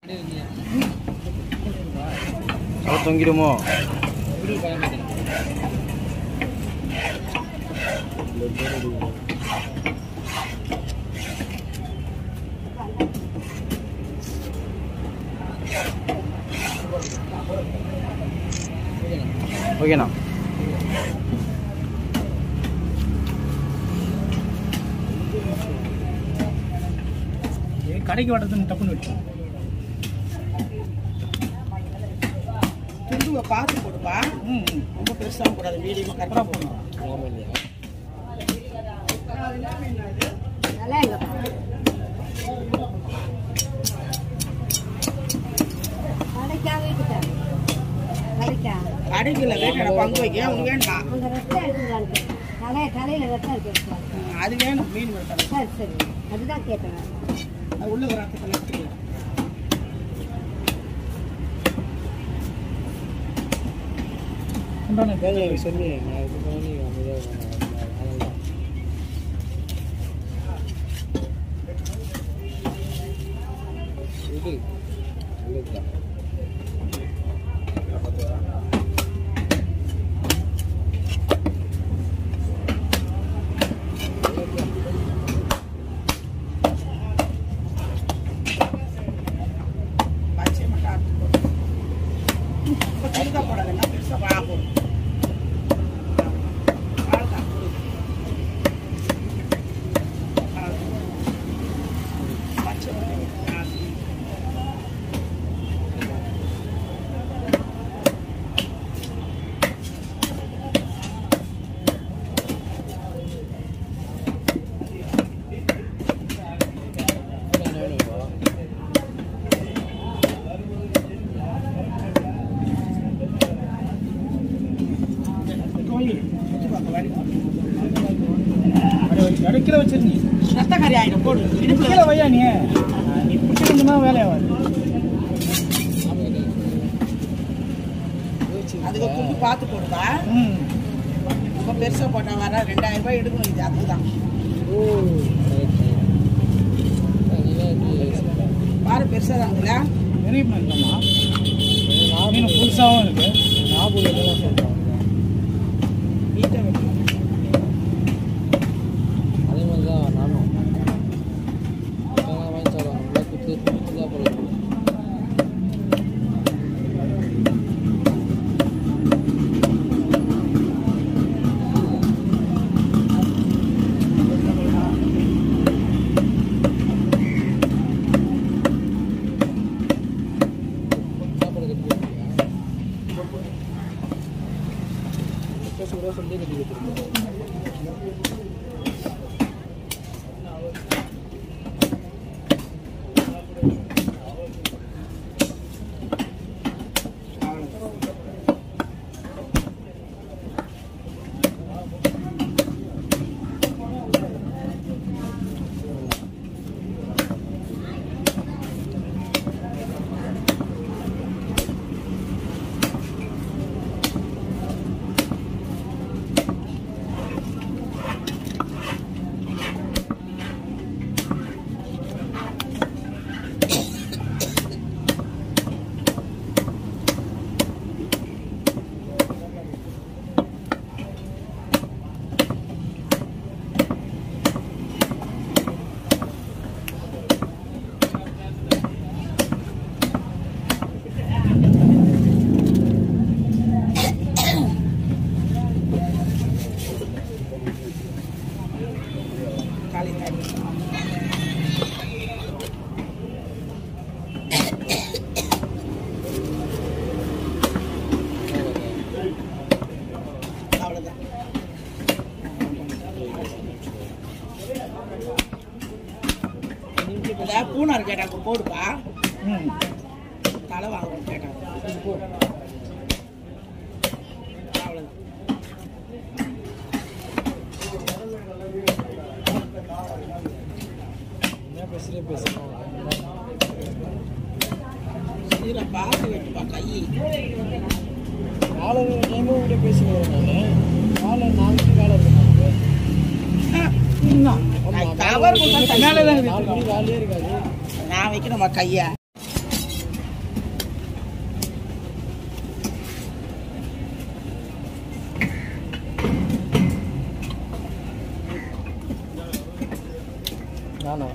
அது தொங்கிடுமோ ஓகேண்ணா கடைக்கு வர்றதுன்னு டப்புன்னு வச்சு துண்டுவை பார்த்து கொடுப்பா ம் ம். ரொம்ப பெருசாக கூடாது மீடியமாக கரெக்டாக போடணும் கடைக்கா வீட்டுக்கா கடைக்கா கடைக்குள்ள வேணும் பங்கு வைக்க உனக்கு வேண்டாம் அங்கே ரத்தம் இருக்குதான்னு தலை தலையில் ரத்தம் இருக்கு ம், அது வேணும் மீன் வெட்டணும் சரி சரி அதுதான் கேட்டேன் நான். அது உள்ள ஒரு ரத்தத்தை எடுத்துக்கலாம் உண்டான சொன்னி நான் இது பண்ணி அமைதியாக இது இல்லைங்களா பச்சை மட்டும் அறுத்து போடு ரொம்ப சிறுதாக போடாதுன்னா பெருசாக வா போடும் அவ்வளவுதான், போடு. அவ்வளவுதான். பச்சை மட்டும் ஆ, கிடைக்கிற வச்சிருந்தீ ரத்தக்கறி ஆயிடும் போடு இடுப்புல கீழே வையா நீ நீ பிடிச்சிருந்தா வேலையாவாது அதுக்கு துண்டு பார்த்து போடுவா ம் ரொம்ப பெருசாக போட்டா வர ரெண்டாயிரம் ரூபாய் எடுக்கணும் இது அதுக்கு தான் பாரு பெருசாக தாங்களா பெரிய மீன் தான்மா மீன் புதுசாகவும் இருக்கு ஞாபகம் சொல்கிறாங்க நீட்டாக வைக்கணும் அதே மாதிரி தான் நானும் தேங்காய் வாங்கி சாப்பிடுவாங்க நல்லா குத்து குத்து தான் போடுறது சாப்பாடு கட்டி கொடுத்தீங்க சுட சொல்லி கட்டி கொடுத்துருக்கோம் காலி தண்ணி அவ்வளோதான் இந்த பூனார் கேட்டாங்க போடுப்பா ம் தலை வாங்கணும் கேட்டாங்க இது போடு அவ்வளோதான் என்ன பேசுகிறே பேசணும் இதில் பார்த்து வைப்பா கை காலை டைமும் கூட பேசிக்கிறேன் நான் காலை நாளைக்கு காலை இருக்காங்க இன்னும் கவர் மேலே தான் நாலு மணி காலையே இருக்காது நான் வைக்கணுமா கையை நானா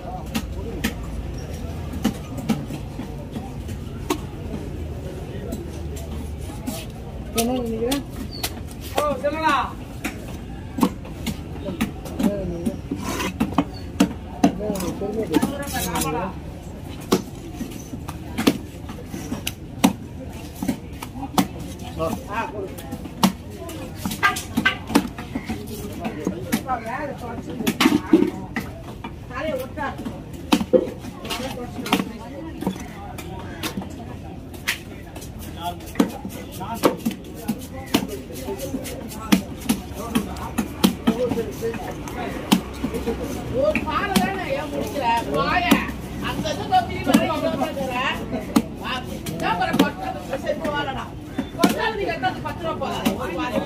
என்ன நினைக்கிறேன் ஓ சொல்லுடா ஆ கொடு இப்ப வேலை தொடச்சு தலையை விட்டா ஒரு பாலை தானே ஏன் முடிக்கிற வாய அந்த இது தொப்பி வரை இருபது செத்து வாழடா கொட்டாது நீங்க எட்டாவது பத்து ரூபா போதாது ஒரு வாரம்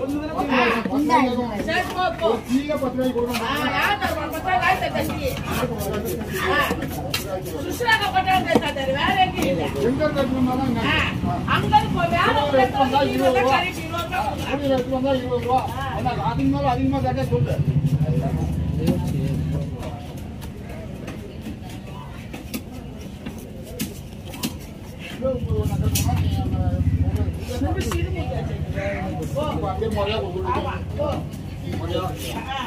சரி போ போ ஆ, யார் தருவா? பத்து ரூபா காய் தட்டு தட்டி. ஆ. சுஷ்ராக்கா கொட்டாது தட்டாரு, வேற எங்கேயும் இல்லை. ஆ, அங்க இருந்து போ, வேற ஒரு இடத்துல வந்து இருபது ரூபா கறிக்கு இருபது ரூபா கொடுக்குறேன். அதிகமா கேட்டா சொல்லு ரொம்ப சிறுமூட்டை வச்சிருக்கீங்க. போ. ஆமா, போ. ஆ.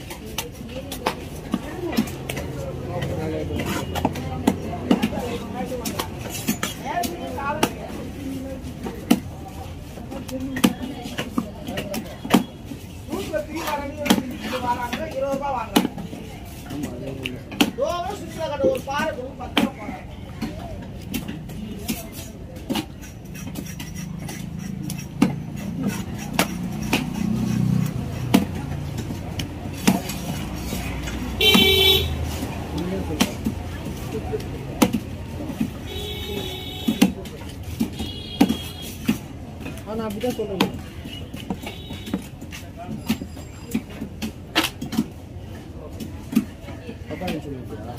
நூற்றுல தீ வரணும், இருபது வராங்க, இருபது ரூபாய் வாங்குறாங்க. தூரம் சுற்றுலா கடை ஒரு பாருக்கு பத்து ரூபா போறாங்க ஆ நான் அப்படிதான் சொல்றேன் அப்பா என்ன சொல்லுவீங்களா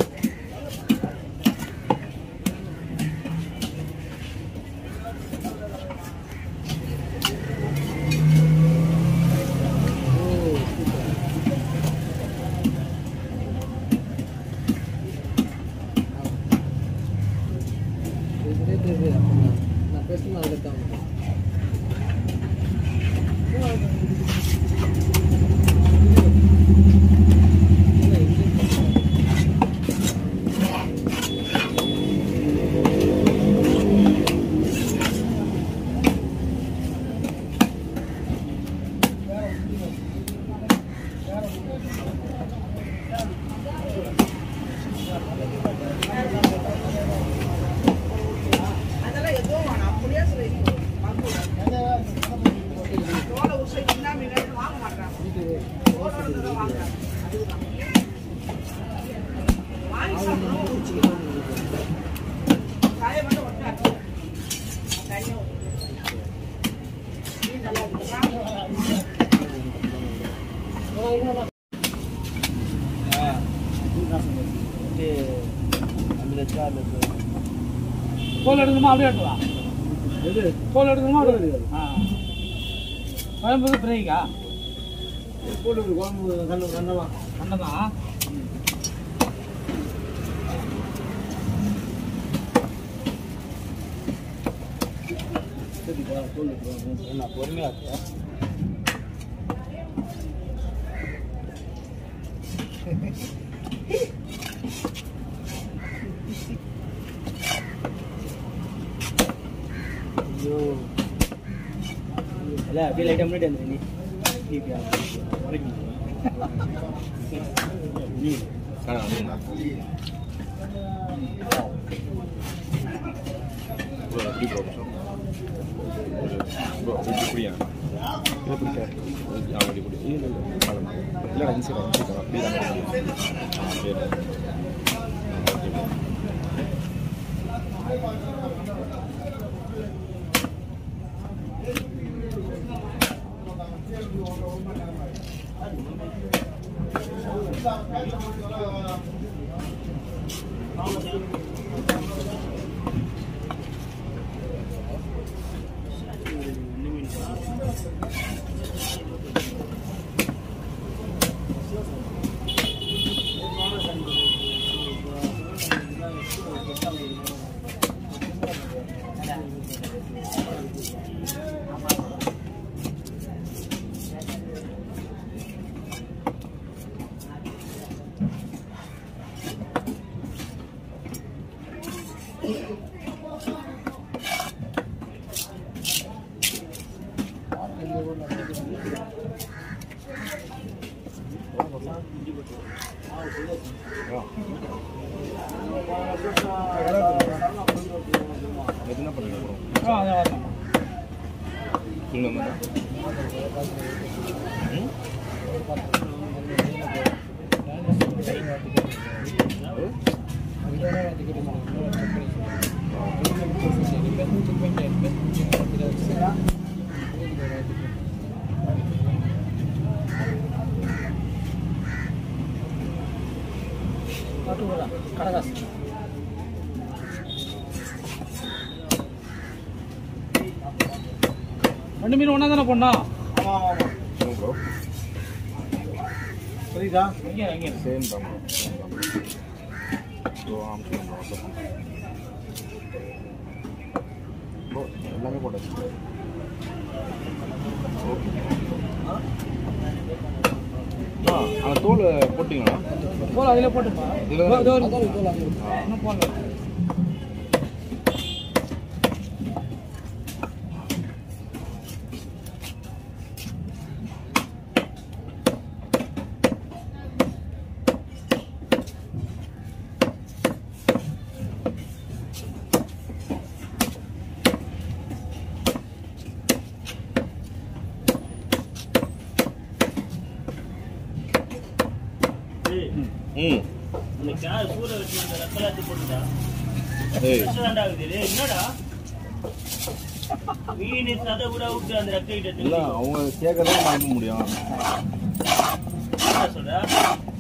இதுலேயே தெரியுது அப்படின்னா நான் பேசணும் அதில் தான் அதெல்லாம் எதுவும் வேணாம் அப்படியே சொல்லி தோலை உசை என்ன மீன் வாங்க மாட்டாங்க தோலோட தான் வாங்குறாங்க அதுதான் வாங்கி சாப்பிடணும் காய மட்டும் ஒட்டாச்சு தனியாக மீன் நல்லா இருக்குதா தோல் எடுக்கணுமா அப்படியே எடுக்கலாம் எது தோல் எடுக்கணுமா அப்படியே தோல் எடுக்கலாம். ஆ குழம்பு ஃப்ரைக்கா போட்டு விடு, குழம்பு கண்ணு கண்ணவா அண்ணதான் சரிப்பா தோல் எடுத்துருவாங்க நான் பொறுமையாக இருக்கேன் ஐயோ இல்லை அப்படியே லைட்டாக முன்னாடி வந்து நீ டிபியா வரைக்கும் என்ன பண்ணுங்க ஆ அதான் வரலாம் சொல்லுங்க ம் கடகாசு ரெண்டு மீன் ஒன்றா தானே பண்ணா சொல்லுங்க ப்ரோ புரியுதா எங்கே எங்கே சேம் தான் ப்ரோ ஆம் ப்ரோ எல்லாமே போட்டாச்சு ஓகே ஆ அந்த தோல் போட்டிங்களா போல அதில் போட்டுப்பா இதுல இதோ- இதோ தான் இருக்கு. ஆ. இன்னும் போடல ம் இந்த கார் சூட வச்சு இந்த ரத்தலாத்தி போட்டுட்டா ஏய் ரெஸ்டாரண்ட் ஆகுது டேய், என்னடா மீன் சதை கூட விட்டு அந்த ரெக்கை கிட்ட இல்லை அவங்க கேட்கறத நான் அனுப்ப முடியும் என்ன சொல்ற